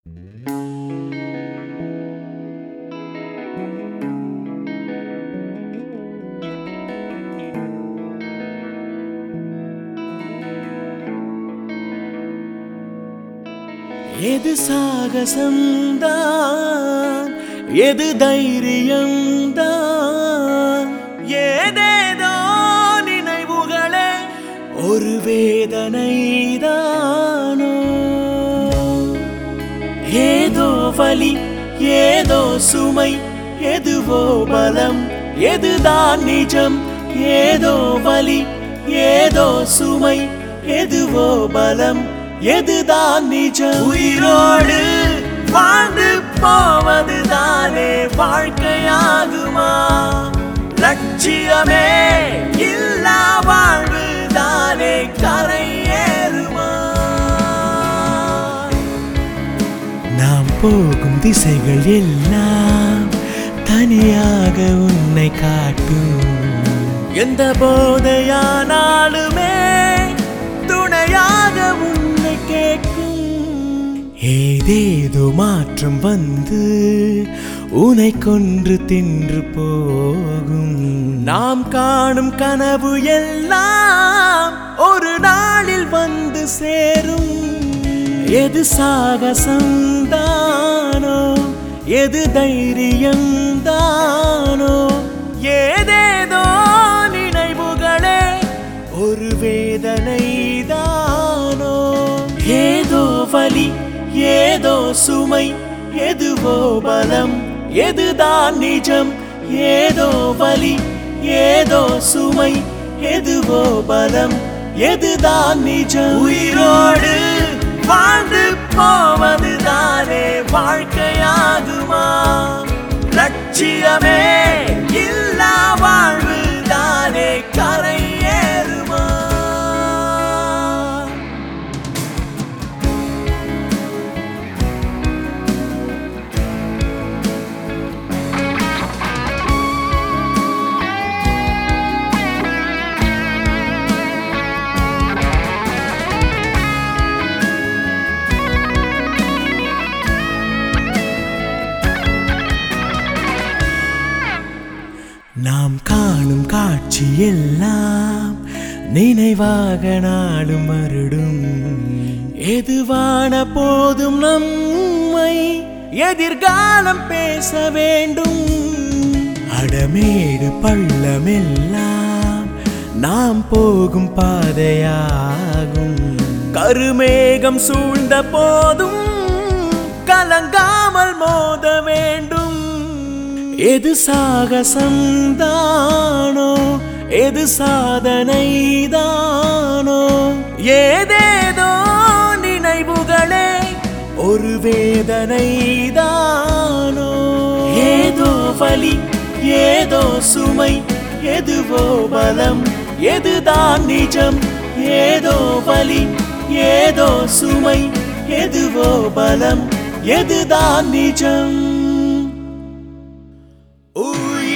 எது சாகசம்தான் எது தைரியம்தான் ஏதேதோ நினைவுகளே ஒரு வேதனைதானோ ஏதோ வலி ஏதோ சுமை எதுவோ பலம் எதுதான் நிஜம் ஏதோ வலி ஏதோ சுமை எதுவோ பலம் எதுதான் நிஜம் உயிரோடு வாழ்ந்து போவதுதானே வாழ்க்கையாகுமா லட்சியமே இல்லா வாழ்வு தானே கரையேறுமா நாம் போகும் திசைகள் எல்லாம் தனியாக உன்னை காட்டும் எந்த போதையானாலுமே துணையாக உன்னை கேட்கும் ஏதேதோ மாற்றம் வந்து உனை கொன்று தின்று போகும் நாம் காணும் கனவு எல்லாம் ஒரு நாளில் வந்து சேரும் எது சாகசம்தானோ எது தைரியம்தானோ ஏதேதோ நினைவுகளே ஒரு வேதனைதானோ ஏதோ வலி ஏதோ சுமை எதுவோ பலம் எதுதான் நிஜம் ஏதோ வலி ஏதோ சுமை எதுவோ பலம் எதுதான் நிஜம் உயிரோடு வாழ்ந்து போவதுதானே வாழ்க்கையாகுமா லட்சியமே இல்லா வாழ்வு தானே கரையேறுமா நாம் காணும் காட்சி எல்லாம் நினைவாக நாளும் மருடும் எதுவான போதும் நம்மை எதிர்காலம் பேச வேண்டும் அடமேடு பள்ளமெல்லாம் நாம் போகும் பாதையாகும் கருமேகம் சூழ்ந்த போதும் கலங்காமல் மோத வேண்டும் எது சாகசம்தானோ எது சாதனைதானோ ஏதேதோ நினைவுகளே ஒரு வேதனைதானோ ஏதோ வலி ஏதோ சுமை எதுவோ பலம் எதுதான் நிஜம் ஏதோ வலி ஏதோ சுமை எதுவோ பலம் எதுதான் நிஜம் உயிர்